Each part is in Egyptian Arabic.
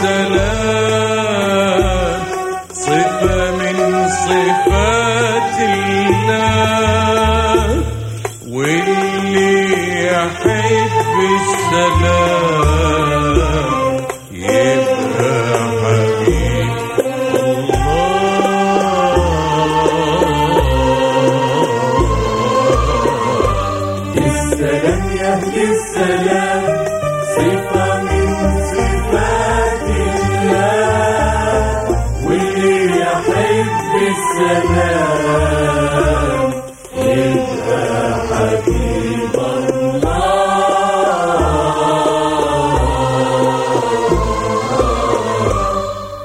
السلام صفة من صفات الله واللي يحب السلام يبقى حبيب الله السلام يهدي السلام صفة من صفات الله واللي يحب السلام يبقى حبيب الله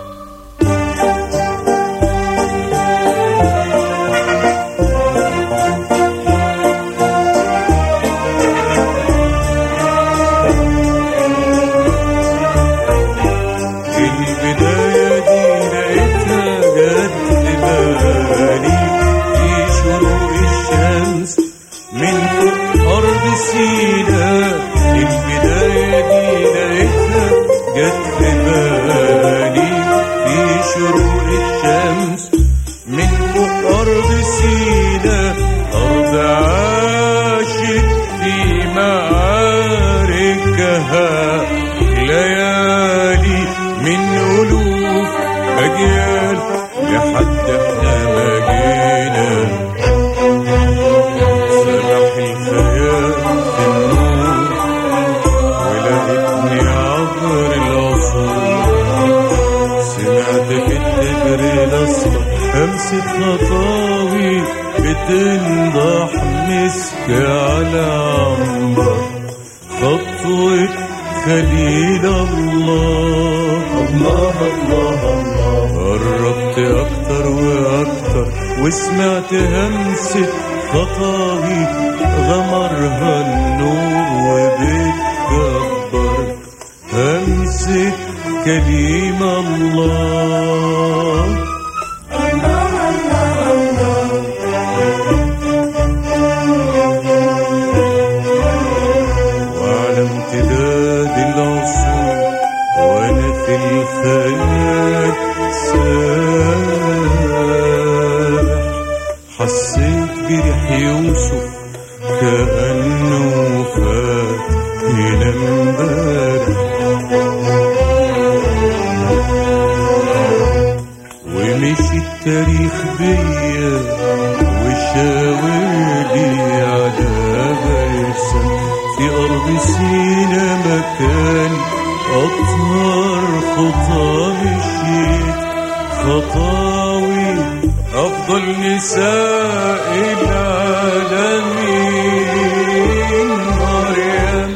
البداية دي لقيتها جت بالي في شروق الشمس من فوق أرض سيناء البداية دي لقيتها جت بالي في شروق الشمس من فوق أرض سيناء أرض عاشت في معاركها ليالي من ألوف أجيال لحد احنا ما جينا سبح الخيال في النور ولقيتني عبر العصور سمعت في التبر الأصفر همسة خطاوي بتنضح مسك على عنبر خطوة خليل الله الله الله الله قربت أكتر وأكتر وسمعت همسة خطاوي غمرها النور وبتكبر همسة كليم الله وعلى امتداد العصور وانا في الخيال سابح حسيت بريح يوسف كأنه فات هنا امبارح ومشي التاريخ بيا وشاورلي على برسم في أرض سينا مكان أطهر خطى مشيت خطاوي أفضل نساء العالمين مريم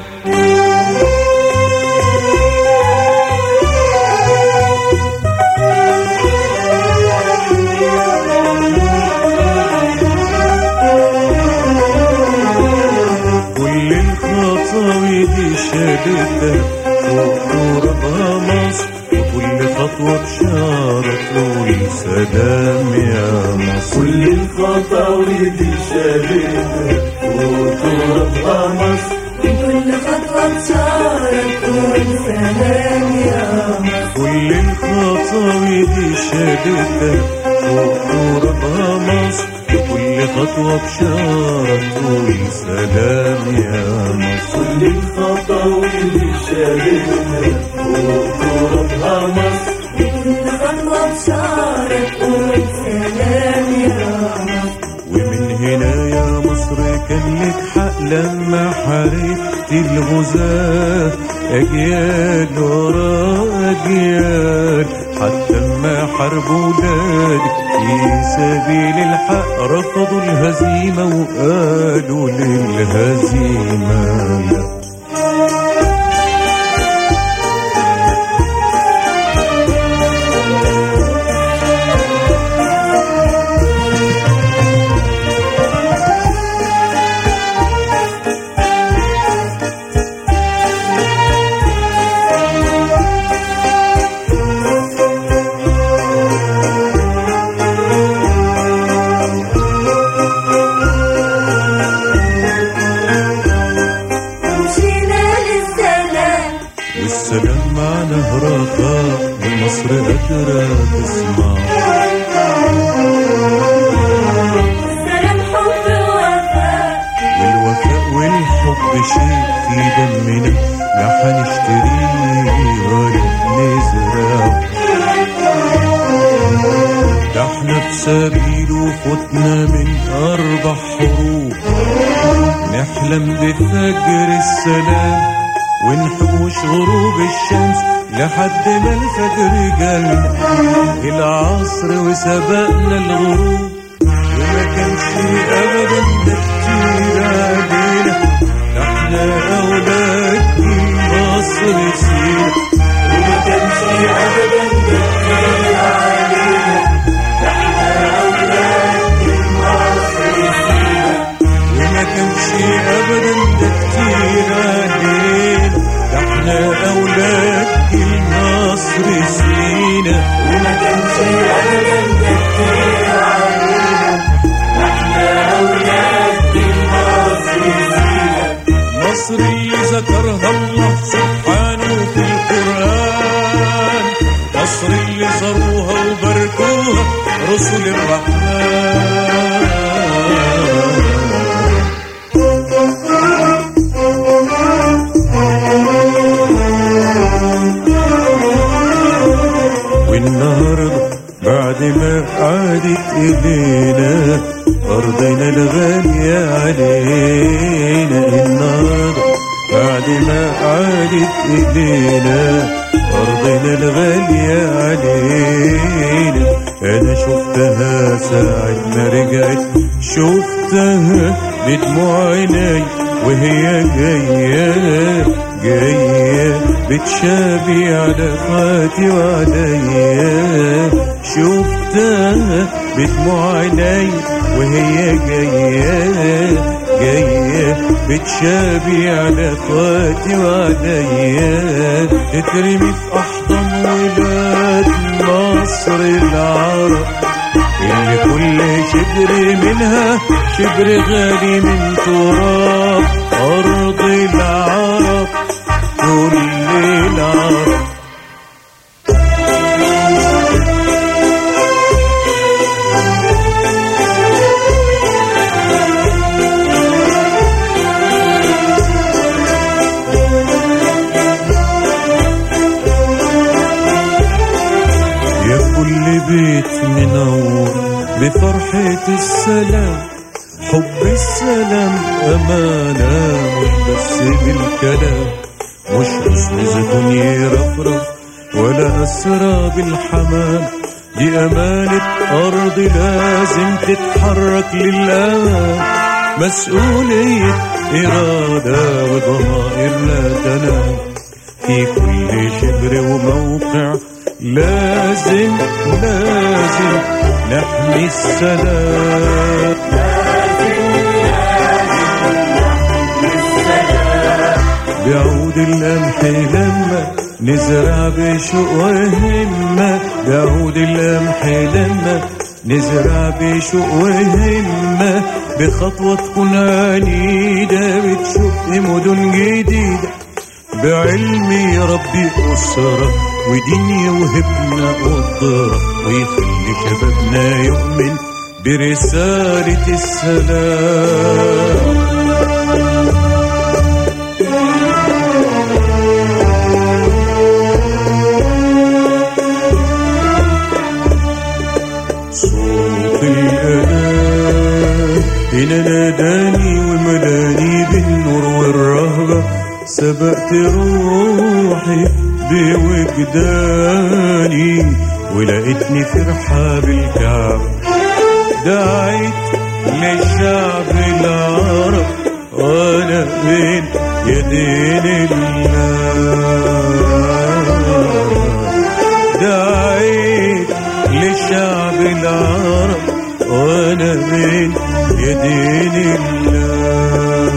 كل الخطاوي دي شالتها فوق ترابها مصر وكل خطوة بشارة تقول سلام يا مصر كل الخطاوي دي شالتها وتربها مصر بكل خطوة بشارة تقول سلام يا مصر كل الخطاوي دي شالتها فوق ترابها مصر وكل خطوة بشارة تقول سلام يا مصر كل الخطاوي دي شالتها وتربها مصر بكل خطوة بشارة تقول سلام يا مصر ومن هنا يا مصر كان لك حق لما حاربت الغزاة أجيال ورا أجيال حتى ما حاربوا ولادك في سبيل الحق رفضوا الهزيمة وقالوا للهزيمة لا معنى رخاء ومصر قادرة تسمع السلام حب ووفاء والوفاء والحب شيء في دمنا لا هنشتريه ولا نزرعه ده احنا في سبيله فتنا من أربع حروب نحلم بفجر السلام ونحوش غروب الشمس لحد ما الفجر جالنا العصر وسبقنا الغروب وما كانش ابدا ده كتير علينا ده احنا اولاد جيل مصر سينا وما كانش ابدا ده كتير علينا احنا اولاد مصر فينا وما كانش ابدا ده كتير علينا ده احنا اولاد جيل مصر سينا وما كانش ابدا ده كتير علينا احنا اولاد مصر فينا مصر اللي ذكرها الله سبحانه في القرآن مصر اللي زاروها وباركوها رسل الرحمن والنهارده بعد ما عادت إلينا أرضنا الغالية علينا النهارده بعد ما عادت إلينا أرضنا الغالية علينا أنا شفتها ساعة ما رجعت شفتها بدموع عيني وهي جاية جاية بتشابي على خاتي وعليا شفتها بدموع عيني وهي جاية جاية بتشابي على خاتي وعليا تترمي في أحضان ولاد مصر العرب اللي كل شبر منها شبر غالي من تراب أرض العرب كل العرب يا كل بيت منور بفرحة السلام حب السلام أمانة مش بس بالكلام مش حسن زيتون يرفرف ولا أسرى بالحمام دي أمانة أرض لازم تتحرك للأمام مسؤولية إرادة وضمائر لا تنام في كل شبر وموقع لازم لازم نحمي السلام بيعود القمح لما نزرع بشوق وهمة بيعود القمح لما نزرع بشوق وهمة بخطوة تكون عنيدة بتشق مدن جديدة بعلمي ربي أسرة ودين يوهبنا قدرة ويخلي شبابنا يؤمن برسالة السلام صوت الأذان هنا ناداني وملاني بالنور والرهبة سبقت روحي بوجداني ولقيتني فرحة بالكعبة دعيت للشعب العرب وانا بين يدين الله دعيت للشعب العرب وانا بين يدين الله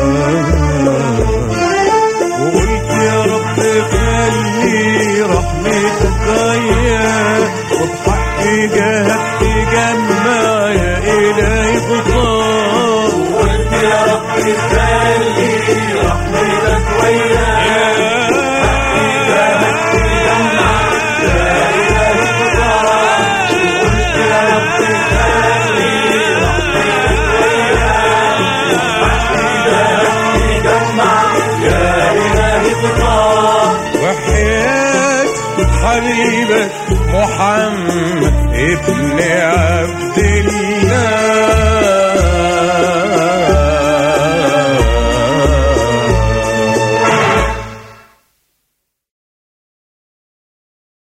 وقلت يا رب خلي رحمتك ضيق وبحق جهك تجمع يا إلهي خطاه قلت يا رب خلي رحمتك وياك حبيبك محمد ابن عبد الله